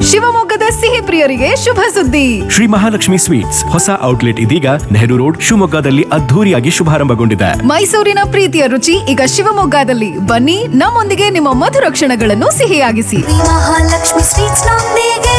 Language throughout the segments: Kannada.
ಶಿವಮೊಗ್ಗದ ಸಿಹಿ ಪ್ರಿಯರಿಗೆ ಶುಭ ಸುದ್ದಿ ಶ್ರೀ ಮಹಾಲಕ್ಷ್ಮಿ ಸ್ವೀಟ್ಸ್ ಹೊಸ ಔಟ್ಲೆಟ್ ಇದೀಗ ನೆಹರು ರೋಡ್ ಶಿವಮೊಗ್ಗದಲ್ಲಿ ಅದ್ಧೂರಿಯಾಗಿ ಶುಭಾರಂಭಗೊಂಡಿದೆ ಮೈಸೂರಿನ ಪ್ರೀತಿಯ ರುಚಿ ಈಗ ಶಿವಮೊಗ್ಗದಲ್ಲಿ ಬನ್ನಿ ನಮ್ಮೊಂದಿಗೆ ನಿಮ್ಮ ಮಧುರ ಕ್ಷಣಗಳನ್ನು ಸಿಹಿಯಾಗಿಸಿ ಶ್ರೀ ಮಹಾಲಕ್ಷ್ಮಿ ಸ್ವೀಟ್ಸ್ ನೊಂದಿಗೆ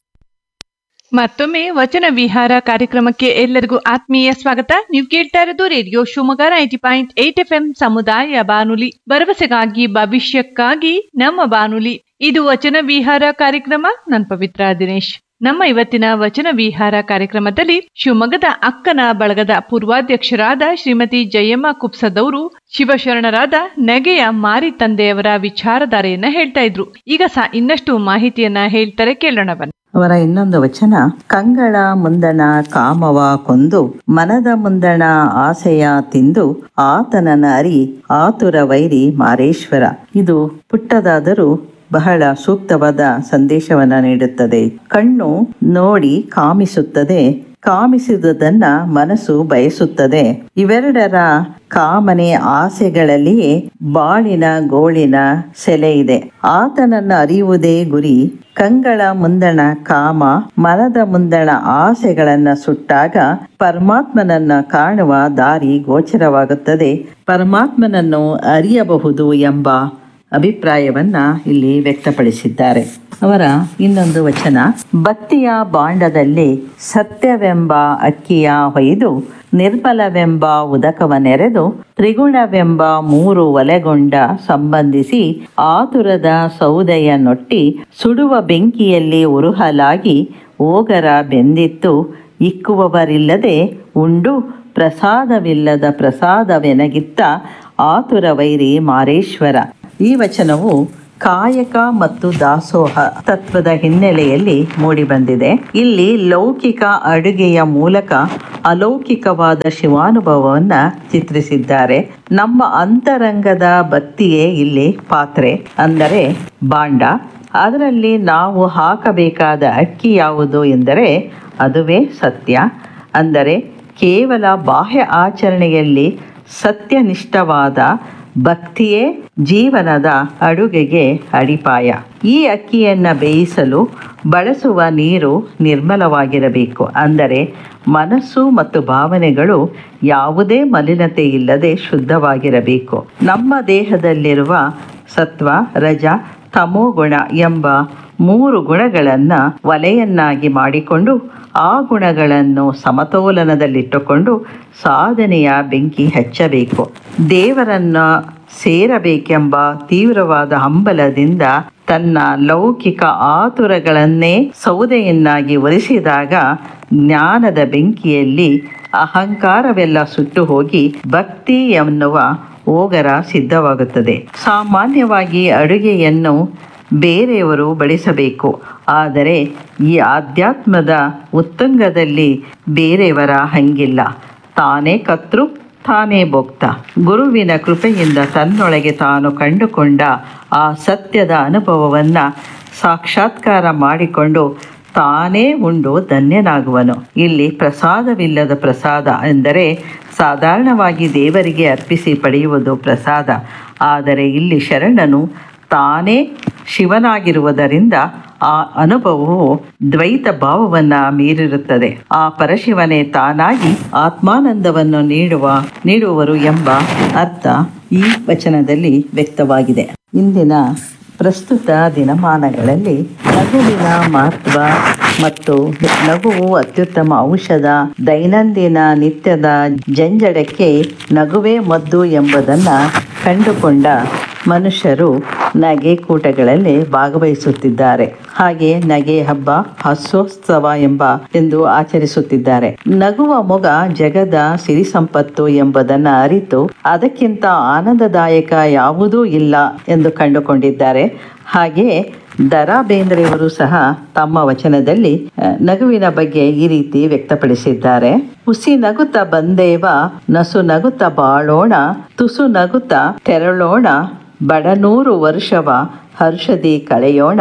ಮತ್ತೊಮ್ಮೆ ವಚನ ವಿಹಾರ ಕಾರ್ಯಕ್ರಮಕ್ಕೆ ಎಲ್ಲರಿಗೂ ಆತ್ಮೀಯ ಸ್ವಾಗತ ನೀವು ಕೇಳ್ತಾ ಇರೋದು radio Shivamogga ninety point eight F M ಸಮುದಾಯ ಬಾನುಲಿ ಭರವಸೆಗಾಗಿ ಭವಿಷ್ಯಕ್ಕಾಗಿ ನಮ್ಮ ಬಾನುಲಿ ಇದು ವಚನ ವಿಹಾರ ಕಾರ್ಯಕ್ರಮ ನನ್ ಪವಿತ್ರ ದಿನೇಶ್ ನಮ್ಮ ಇವತ್ತಿನ ವಚನ ವಿಹಾರ ಕಾರ್ಯಕ್ರಮದಲ್ಲಿ ಶಿವಮೊಗ್ಗದ ಅಕ್ಕನ ಬಳಗದ ಪೂರ್ವಾಧ್ಯಕ್ಷರಾದ ಶ್ರೀಮತಿ ಜಯಮ್ಮ ಕುಪ್ಸದವರು ಶಿವಶರಣರಾದ ನೆಗೆಯ ಮಾರಿ ತಂದೆಯವರ ವಿಚಾರಧಾರೆಯನ್ನ ಹೇಳ್ತಾ ಇದ್ರು ಈಗ ಸಹ ಇನ್ನಷ್ಟು ಮಾಹಿತಿಯನ್ನ ಹೇಳ್ತಾರೆ ಕೇಳೋಣ ಬನ್ನಿ ಅವರ ಇನ್ನೊಂದು ವಚನ ಕಂಗಳ ಮುಂದಣ ಕಾಮವ ಕೊಂದು ಮನದ ಮುಂದಣ ಆಸೆಯ ತಿಂದು ಆತನನ ಅರಿ ಆತುರ ವೈರಿ ಮಾರೇಶ್ವರ ಇದು ಪುಟ್ಟದಾದರೂ ಬಹಳ ಸೂಕ್ತವಾದ ಸಂದೇಶವನ್ನ ನೀಡುತ್ತದೆ ಕಣ್ಣು ನೋಡಿ ಕಾಮಿಸುತ್ತದೆ ಕಾಮಿಸಿದುದನ್ನ ಮನಸ್ಸು ಬಯಸುತ್ತದೆ ಇವೆರಡರ ಕಾಮನೆ ಆಸೆಗಳಲ್ಲಿಯೇ ಬಾಳಿನ ಗೋಳಿನ ಸೆಲೆ ಇದೆ ಆತನನ್ನು ಅರಿಯುವುದೇ ಗುರಿ ಕಂಗಳ ಮುಂದಣ ಕಾಮ ಮನದ ಮುಂದಣ ಆಸೆಗಳನ್ನ ಸುಟ್ಟಾಗ ಪರಮಾತ್ಮನನ್ನ ಕಾಣುವ ದಾರಿ ಗೋಚರವಾಗುತ್ತದೆ ಪರಮಾತ್ಮನನ್ನು ಅರಿಯಬಹುದು ಎಂಬ ಅಭಿಪ್ರಾಯವನ್ನ ಇಲ್ಲಿ ವ್ಯಕ್ತಪಡಿಸಿದ್ದಾರೆ ಅವರ ಇನ್ನೊಂದು ವಚನ ಬತ್ತಿಯ ಬಾಂಡದಲ್ಲಿ ಸತ್ಯವೆಂಬ ಅಕ್ಕಿಯ ಹೊಯ್ದು ನಿರ್ಮಲವೆಂಬ ಉದಕವ ನೆರೆದು ತ್ರಿಗುಣವೆಂಬ ಮೂರು ಒಲೆಗೊಂಡ ಸಂಬಂಧಿಸಿ ಆತುರದ ಸೌದೆಯ ನೊಟ್ಟಿ ಸುಡುವ ಬೆಂಕಿಯಲ್ಲಿ ಉರುಹಲಾಗಿ ಓಗರ ಬೆಂದಿತ್ತು ಇಕ್ಕುವವರಿಲ್ಲದೆ ಉಂಡು ಪ್ರಸಾದವಿಲ್ಲದ ಪ್ರಸಾದವೆನಗಿತ್ತ ಆತುರ ವೈರಿ ಮಾರೇಶ್ವರ ಈ ವಚನವು ಕಾಯಕ ಮತ್ತು ದಾಸೋಹ ತತ್ವದ ಹಿನ್ನೆಲೆಯಲ್ಲಿ ಮೂಡಿಬಂದಿದೆ ಇಲ್ಲಿ ಲೌಕಿಕ ಅಡುಗೆಯ ಮೂಲಕ ಅಲೌಕಿಕವಾದ ಶಿವಾನುಭವವನ್ನ ಚಿತ್ರಿಸಿದ್ದಾರೆ ನಮ್ಮ ಅಂತರಂಗದ ಭಕ್ತಿಯೇ ಇಲ್ಲಿ ಪಾತ್ರೆ ಅಂದರೆ ಬಾಂಡ ಅದರಲ್ಲಿ ನಾವು ಹಾಕಬೇಕಾದ ಅಕ್ಕಿ ಯಾವುದು ಎಂದರೆ ಅದುವೇ ಸತ್ಯ ಅಂದರೆ ಕೇವಲ ಬಾಹ್ಯ ಆಚರಣೆಯಲ್ಲಿ ಸತ್ಯನಿಷ್ಠವಾದ ಭಕ್ತಿಯೇ ಜೀವನದ ಅಡುಗೆಗೆ ಅಡಿಪಾಯ ಈ ಅಕ್ಕಿಯನ್ನು ಬೇಯಿಸಲು ಬಳಸುವ ನೀರು ನಿರ್ಮಲವಾಗಿರಬೇಕು ಅಂದರೆ ಮನಸ್ಸು ಮತ್ತು ಭಾವನೆಗಳು ಯಾವುದೇ ಮಲಿನತೆ ಇಲ್ಲದೆ ಶುದ್ಧವಾಗಿರಬೇಕು ನಮ್ಮ ದೇಹದಲ್ಲಿರುವ ಸತ್ವ ರಜ ತಮೋಗುಣ ಎಂಬ ಮೂರು ಗುಣಗಳನ್ನು ವಲೆಯನ್ನಾಗಿ ಮಾಡಿಕೊಂಡು ಆ ಗುಣಗಳನ್ನು ಸಮತೋಲನದಲ್ಲಿಟ್ಟುಕೊಂಡು ಸಾಧನೆಯ ಬೆಂಕಿ ಹಚ್ಚಬೇಕು ದೇವರನ್ನು ಸೇರಬೇಕೆಂಬ ತೀವ್ರವಾದ ಹಂಬಲದಿಂದ ತನ್ನ ಲೌಕಿಕ ಆತುರಗಳನ್ನೇ ಸೌದೆಯನ್ನಾಗಿ ಒಲಿಸಿದಾಗ ಜ್ಞಾನದ ಬೆಂಕಿಯಲ್ಲಿ ಅಹಂಕಾರವೆಲ್ಲ ಸುಟ್ಟು ಹೋಗಿ ಭಕ್ತಿ ಎನ್ನುವ ಓಗರ ಸಿದ್ಧವಾಗುತ್ತದೆ ಸಾಮಾನ್ಯವಾಗಿ ಅಡುಗೆಯನ್ನು ಬೇರೆಯವರು ಬಡಿಸಬೇಕು ಆದರೆ ಈ ಆಧ್ಯಾತ್ಮದ ಉತ್ತುಂಗದಲ್ಲಿ ಬೇರೆಯವರ ಹಂಗಿಲ್ಲ ತಾನೇ ಕರ್ತೃ ತಾನೇ ಭೋಕ್ತ ಗುರುವಿನ ಕೃಪೆಯಿಂದ ತನ್ನೊಳಗೆ ತಾನು ಕಂಡುಕೊಂಡ ಆ ಸತ್ಯದ ಅನುಭವವನ್ನು ಸಾಕ್ಷಾತ್ಕಾರ ಮಾಡಿಕೊಂಡು ತಾನೇ ಉಂಡು ಧನ್ಯನಾಗುವನು ಇಲ್ಲಿ ಪ್ರಸಾದವಿಲ್ಲದ ಪ್ರಸಾದ ಎಂದರೆ ಸಾಧಾರಣವಾಗಿ ದೇವರಿಗೆ ಅರ್ಪಿಸಿ ಪಡೆಯುವುದು ಪ್ರಸಾದ ಆದರೆ ಇಲ್ಲಿ ಶರಣನು ತಾನೇ ಶಿವನಾಗಿರುವುದರಿಂದ ಆ ಅನುಭವವು ದ್ವೈತ ಭಾವವನ್ನು ಮೀರಿರುತ್ತದೆ ಆ ಪರಶಿವನೇ ತಾನಾಗಿ ಆತ್ಮಾನಂದವನ್ನು ನೀಡುವ ನೀಡುವರು ಎಂಬ ಅರ್ಥ ಈ ವಚನದಲ್ಲಿ ವ್ಯಕ್ತವಾಗಿದೆ ಇಂದಿನ ಪ್ರಸ್ತುತ ದಿನಮಾನಗಳಲ್ಲಿ ನಗುವಿನ ಮಹತ್ವ ಮತ್ತು ನಗುವು ಅತ್ಯುತ್ತಮ ಔಷಧ ದೈನಂದಿನ ನಿತ್ಯದ ಜಂಜಡಕ್ಕೆ ನಗುವೇ ಮದ್ದು ಎಂಬುದನ್ನು ಕಂಡುಕೊಂಡ ಮನುಷ್ಯರು ನಗೆ ಕೂಟಗಳಲ್ಲಿ ಭಾಗವಹಿಸುತ್ತಿದ್ದಾರೆ ಹಾಗೆ ನಗೆ ಹಬ್ಬ ಹಾಸ್ಯೋತ್ಸವ ಎಂಬ ಎಂದು ಆಚರಿಸುತ್ತಿದ್ದಾರೆ ನಗುವ ಮೊಗ ಜಗದ ಸಿರಿ ಸಂಪತ್ತು ಎಂಬುದನ್ನು ಅರಿತು ಅದಕ್ಕಿಂತ ಆನಂದದಾಯಕ ಯಾವುದೂ ಇಲ್ಲ ಎಂದು ಕಂಡುಕೊಂಡಿದ್ದಾರೆ ಹಾಗೆಯೇ ದರಾ ಬೇಂದ್ರೆಯವರು ಸಹ ತಮ್ಮ ವಚನದಲ್ಲಿ ಅಹ್, ನಗುವಿನ ಬಗ್ಗೆ ಈ ರೀತಿ ವ್ಯಕ್ತಪಡಿಸಿದ್ದಾರೆ ಹುಸಿ ನಗುತ್ತ ಬಂದೇವ ನಸು ನಗುತ್ತ ಬಾಳೋಣ ತುಸು ನಗುತ್ತ ತೆರಳೋಣ ಬಡನೂರು ವರ್ಷವ ಹರ್ಷದಿ ಕಳೆಯೋಣ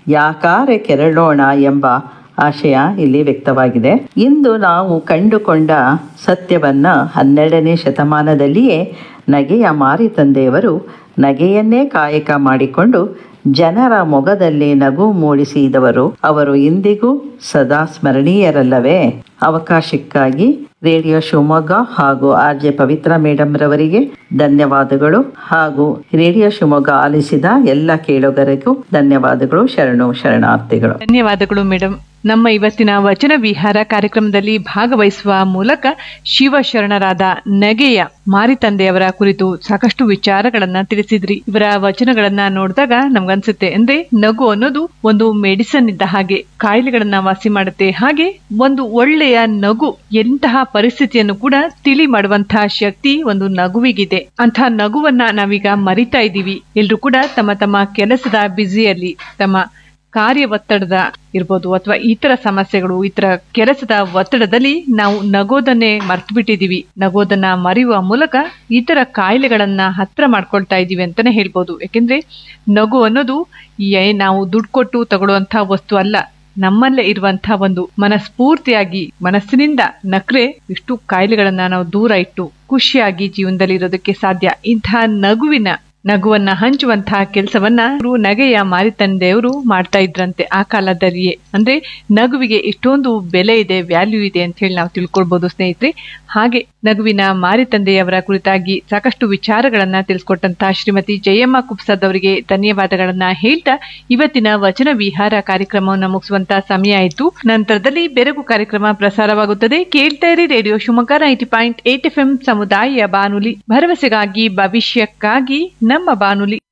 ಯಾಕಾರೆ ಕೆರಳೋಣ ಎಂಬ ಆಶಯ ಇಲ್ಲಿ ವ್ಯಕ್ತವಾಗಿದೆ ಇಂದು ನಾವು ಕಂಡುಕೊಂಡ ಸತ್ಯವನ್ನ ಹನ್ನೆರಡನೇ ಶತಮಾನದಲ್ಲಿಯೇ ನಗೆಯ ಮಾರಿ ತಂದೆಯವರು ನಗೆಯನ್ನೇ ಕಾಯಕ ಮಾಡಿಕೊಂಡು ಜನರ ಮೊಗದಲ್ಲಿ ನಗು ಮೂಡಿಸಿದವರು ಅವರು ಇಂದಿಗೂ ಸದಾ ಸ್ಮರಣೀಯರಲ್ಲವೇ ಅವಕಾಶಕ್ಕಾಗಿ ರೇಡಿಯೋ ಶಿವಮೊಗ್ಗ ಹಾಗೂ ಆರ್ ಜೆ ಪವಿತ್ರ ಮೇಡಮ್ ರವರಿಗೆ ಧನ್ಯವಾದಗಳು ಹಾಗೂ ರೇಡಿಯೋ ಶಿವಮೊಗ್ಗ ಆಲಿಸಿದ ಎಲ್ಲ ಕೇಳುಗರಿಗೂ ಧನ್ಯವಾದಗಳು ಶರಣು ಶರಣಾರ್ಥಿಗಳು ಧನ್ಯವಾದಗಳು ಮೇಡಮ್ ನಮ್ಮ ಇವತ್ತಿನ ವಚನ ವಿಹಾರ ಕಾರ್ಯಕ್ರಮದಲ್ಲಿ ಭಾಗವಹಿಸುವ ಮೂಲಕ ಶಿವಶರಣರಾದ ನಗೆಯ ಮಾರಿತಂದೆಯವರ ಕುರಿತು ಸಾಕಷ್ಟು ವಿಚಾರಗಳನ್ನ ತಿಳಿಸಿದ್ರಿ ಇವರ ವಚನಗಳನ್ನ ನೋಡಿದಾಗ ನಮ್ಗನ್ಸುತ್ತೆ ಅಂದ್ರೆ ನಗು ಅನ್ನೋದು ಒಂದು ಮೆಡಿಸನ್ ಇದ್ದ ಹಾಗೆ ಕಾಯಿಲೆಗಳನ್ನ ವಾಸಿ ಮಾಡುತ್ತೆ ಹಾಗೆ ಒಂದು ಒಳ್ಳೆಯ ನಗು ಎಂತಹ ಪರಿಸ್ಥಿತಿಯನ್ನು ಕೂಡ ತಿಳಿ ಮಾಡುವಂತಹ ಶಕ್ತಿ ಒಂದು ನಗುವಿಗಿದೆ ಅಂಥ ನಗುವನ್ನ ನಾವೀಗ ಮರಿತಾ ಇದ್ದೀವಿ ಎಲ್ರು ಕೂಡ ತಮ್ಮ ತಮ್ಮ ಕೆಲಸದ ಬ್ಯುಸಿಯಲ್ಲಿ ತಮ್ಮ ಕಾರ್ಯ ಒತ್ತಡದ ಇರ್ಬೋದು ಅಥವಾ ಇತರ ಸಮಸ್ಯೆಗಳು ಇತರ ಕೆಲಸದ ಒತ್ತಡದಲ್ಲಿ ನಾವು ನಗೋದನ್ನೇ ಮರ್ತು ಬಿಟ್ಟಿದೀವಿ ನಗೋದನ್ನ ಮರೆಯುವ ಮೂಲಕ ಇತರ ಕಾಯಿಲೆಗಳನ್ನ ಹತ್ರ ಮಾಡ್ಕೊಳ್ತಾ ಇದೀವಿ ಅಂತಾನೆ ಹೇಳ್ಬೋದು ಯಾಕೆಂದ್ರೆ ನಗು ಅನ್ನೋದು ಏ- ನಾವು ದುಡ್ಡು ಕೊಟ್ಟು ತಗೊಳ್ಳುವಂತ ವಸ್ತು ಅಲ್ಲ ನಮ್ಮಲ್ಲೇ ಇರುವಂತಹ ಒಂದು ಮನಸ್ಫೂರ್ತಿಯಾಗಿ ಮನಸ್ಸಿನಿಂದ ನಕ್ರೆ ಇಷ್ಟು ಕಾಯಿಲೆಗಳನ್ನ ನಾವು ದೂರ ಇಟ್ಟು ಖುಷಿಯಾಗಿ ಜೀವನದಲ್ಲಿ ಇರೋದಕ್ಕೆ ಸಾಧ್ಯ ಇಂತಹ ನಗುವಿನ ನಗುವನ್ನ ಹಂಚುವಂತಹ ಕೆಲಸವನ್ನ ಇವ್ರು ನಗೆಯ ಮಾರಿತಂದೆಯವರು ಮಾಡ್ತಾ ಇದ್ರಂತೆ ಆ ಕಾಲದಲ್ಲಿಯೇ ಅಂದ್ರೆ ನಗುವಿಗೆ ಇಷ್ಟೊಂದು ಬೆಲೆ ಇದೆ ವ್ಯಾಲ್ಯೂ ಇದೆ ಅಂತ ಹೇಳಿ ನಾವು ತಿಳ್ಕೊಳ್ಬಹುದು ಸ್ನೇಹಿತರೆ ಹಾಗೆ ನಗುವಿನ ಮಾರಿತಂದೆಯವರ ಕುರಿತಾಗಿ ಸಾಕಷ್ಟು ವಿಚಾರಗಳನ್ನ ತಿಳಿಸ್ಕೊಟ್ಟಂತಹ ಶ್ರೀಮತಿ ಜಯಮ್ಮ ಕುಪ್ಸದ್ ಅವರಿಗೆ ಧನ್ಯವಾದಗಳನ್ನ ಹೇಳ್ತಾ ಇವತ್ತಿನ ವಚನ ವಿಹಾರ ಕಾರ್ಯಕ್ರಮವನ್ನು ಮುಗಿಸುವಂತ ಸಮಯ ಆಯಿತು ನಂತರದಲ್ಲಿ ಬೆರಗು ಕಾರ್ಯಕ್ರಮ ಪ್ರಸಾರವಾಗುತ್ತದೆ ಕೇಳ್ತಾ ಇರಿ radio Shivamogga ninety point eight F M ಸಮುದಾಯ ಬಾನುಲಿ ಭರವಸೆಗಾಗಿ ಭವಿಷ್ಯಕ್ಕಾಗಿ ನಮ್ಮ ಬಾನುಲಿ